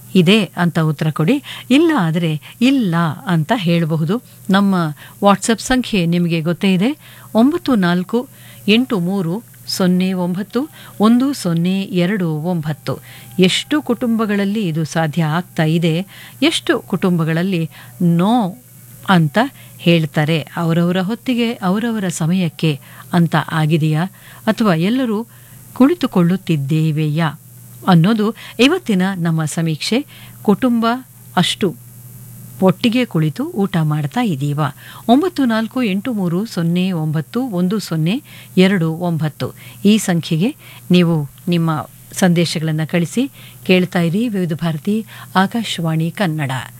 ಇದೆ ಅಂತ ಉತ್ತರ ಕೊಡಿ ಇಲ್ಲ ಆದರೆ ಇಲ್ಲ ಅಂತ ಹೇಳಬಹುದು ನಮ್ಮ ವಾಟ್ಸಪ್ ಸಂಖ್ಯೆ ನಿಮಗೆ ಗೊತ್ತೇ ಇದೆ ಒಂಬತ್ತು ನಾಲ್ಕು ಎಂಟು ಮೂರು ಸೊನ್ನೆ ಒಂಬತ್ತು ಒಂದು ಸೊನ್ನೆ ಎರಡು ಒಂಬತ್ತು ಎಷ್ಟು ಕುಟುಂಬಗಳಲ್ಲಿ ಇದು ಸಾಧ್ಯ ಆಗ್ತಾ ಇದೆ ಎಷ್ಟು ಕುಟುಂಬಗಳಲ್ಲಿ ನೋ ಅಂತ ಹೇಳ್ತಾರೆ ಅವರವರ ಹೊತ್ತಿಗೆ ಅವರವರ ಸಮಯಕ್ಕೆ ಅಂತ ಆಗಿದೆಯಾ ಅಥವಾ ಎಲ್ಲರೂ ಕುಳಿತುಕೊಳ್ಳುತ್ತಿದ್ದೇವೆಯಾ ಅನ್ನೋದು ಇವತ್ತಿನ ನಮ್ಮ ಸಮೀಕ್ಷೆ ಕುಟುಂಬ ಅಷ್ಟು ಒಟ್ಟಿಗೆ ಕುಳಿತು ಊಟ ಮಾಡ್ತಾ ಇದ್ದೀವ ಒಂಬತ್ತು ನಾಲ್ಕು ಎಂಟು ಮೂರು ಸೊನ್ನೆ ಒಂಬತ್ತು ಒಂದು ಸೊನ್ನೆ ಎರಡು ಒಂಬತ್ತು ಈ ಸಂಖ್ಯೆಗೆ ನೀವು ನಿಮ್ಮ ಸಂದೇಶಗಳನ್ನು ಕಳಿಸಿ ಕೇಳ್ತಾ ಇರಿ ವಿವಿಧ ಭಾರತಿ ಆಕಾಶವಾಣಿ ಕನ್ನಡ